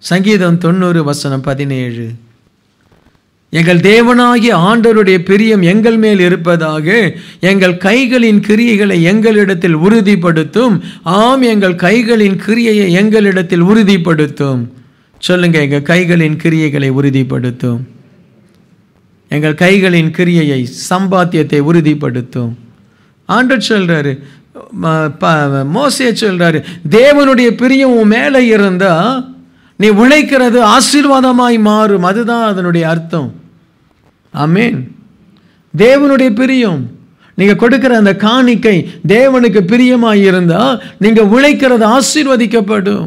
சங்கீதம் தொண்ணூறு வசனம் பதினேழு எங்கள் தேவனாகிய ஆண்டவருடைய பிரியம் எங்கள் மேல் இருப்பதாக எங்கள் கைகளின் கிரியைகளை எங்களிடத்தில் உறுதிப்படுத்தும் ஆம் எங்கள் கைகளின் கிரியையை எங்களிடத்தில் உறுதிப்படுத்தும் சொல்லுங்க எங்கள் கைகளின் கிரியைகளை உறுதிப்படுத்தும் எங்கள் கைகளின் கிரியையை சம்பாத்தியத்தை உறுதிப்படுத்தும் ஆண்டர் சொல்றாரு ம- ப- மோசே சொல்றாரு தேவனுடைய பிரியம் உன் மேலே இருந்தா நீ உழைக்கிறது ஆசீர்வாதமாய் மாறும் அதுதான் அதனுடைய அர்த்தம் ஆமென் தேவனுடைய பிரியம் நீங்க கொடுக்கிற அந்த காணிக்கை தேவனுக்கு பிரியமாய் இருந்தா நீங்க உழைக்கிறது ஆசீர்வதிக்கப்படும்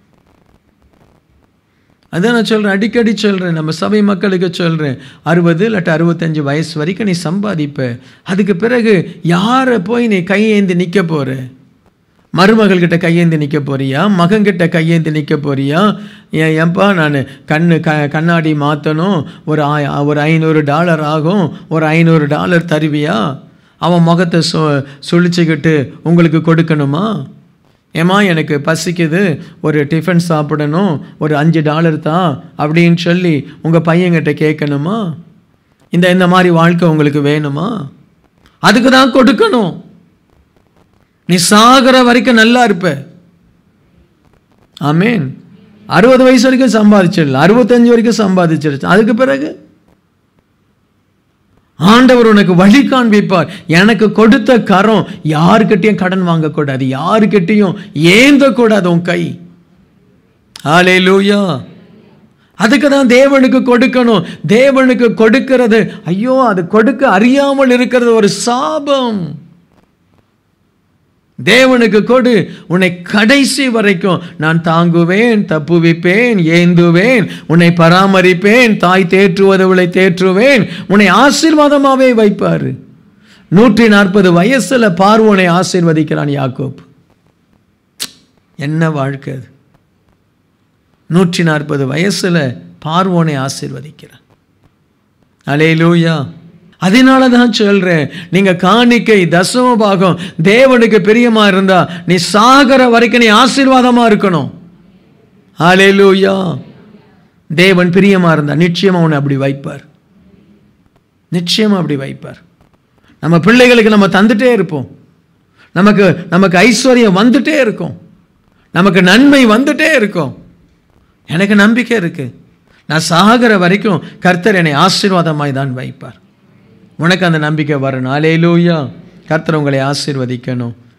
அதான் நான் சொல்கிறேன் அடிக்கடி சொல்கிறேன் நம்ம சபை மக்களுக்கு சொல்கிறேன் அறுபது இல்லாட்டி அறுபத்தஞ்சு வயசு வரைக்கும் நீ சம்பாதிப்ப அதுக்கு பிறகு யாரை போய் நீ கையேந்தி நிற்க போகிற மருமகள்கிட்ட கையேந்தி நிற்க போறியா மகன்கிட்ட கையேந்தி நிற்க போறியா ஏன் ஏன்பா நான் கண்ணு க கண்ணாடி மாற்றணும் ஒரு ஆய் ஒரு ஐநூறு டாலர் ஆகும் ஒரு ஐநூறு டாலர் தருவியா அவன் முகத்தை சொ சுழிச்சுக்கிட்டு உங்களுக்கு கொடுக்கணுமா ஏம்மா எனக்கு பசிக்குது ஒரு டிஃபன் சாப்பிடணும் ஒரு அஞ்சு டாலர் தான் அப்படின்னு சொல்லி உங்கள் பையன்கிட்ட கேட்கணுமா இந்த இந்த மாதிரி வாழ்க்கை உங்களுக்கு வேணுமா அதுக்கு தான் கொடுக்கணும் நீ சாகிற வரைக்கும் நல்லா இருப்ப ஆமேன் அறுபது வயசு வரைக்கும் சம்பாதிச்சிடலாம் அறுபத்தஞ்சு வரைக்கும் சம்பாதிச்சிருச்சு அதுக்கு பிறகு ஆண்டவர் உனக்கு வழி காண்பிப்பார் எனக்கு கொடுத்த கரம் யாருக்கிட்டையும் கடன் வாங்கக்கூடாது யாருக்கிட்டையும் ஏந்தக்கூடாது உன் கை ஆலே லூயா அதுக்கு தான் தேவனுக்கு கொடுக்கணும் தேவனுக்கு கொடுக்கிறது ஐயோ அது கொடுக்க அறியாமல் இருக்கிறது ஒரு சாபம் தேவனுக்கு கொடு உன்னை கடைசி வரைக்கும் நான் தாங்குவேன் தப்புவிப்பேன் ஏந்துவேன் உன்னை பராமரிப்பேன் தாய் தேற்றுவதவளை தேற்றுவேன் உன்னை ஆசீர்வாதமாவே வைப்பார் நூற்றி நாற்பது வயசுல பார்வோனை ஆசீர்வதிக்கிறான் யாக்கோப் என்ன வாழ்க்கை அது நூற்றி நாற்பது வயசுல பார்வோனை ஆசீர்வதிக்கிறான் அலேலூயா அதனால தான் சொல்றேன் நீங்க காணிக்கை தசம பாகம் தேவனுக்கு பிரியமா இருந்தா நீ சாகர வரைக்கும் நீ ஆசீர்வாதமா இருக்கணும் ஹalleluya தேவன் பிரியமா இருந்தா நிச்சயமா உன்னை அப்படி வைப்பார் நிச்சயமா அப்படி வைப்பார் நம்ம பிள்ளைகளுக்கு நம்ம தந்துட்டே இருப்போம் நமக்கு நமக்கு ஐஸ்வர்யம் வந்துட்டே இருக்கும் நமக்கு நன்மை வந்துட்டே இருக்கும் எனக்கு நம்பிக்கை இருக்கு நான் சாகிற வரைக்கும் கர்த்தர் என்னை ஆசீர்வாதமாய் தான் வைப்பார் உனக்கு அந்த நம்பிக்கை வரணும் அலேலூயா கர்த்தர் உங்களை ஆசீர்வதிக்கணும்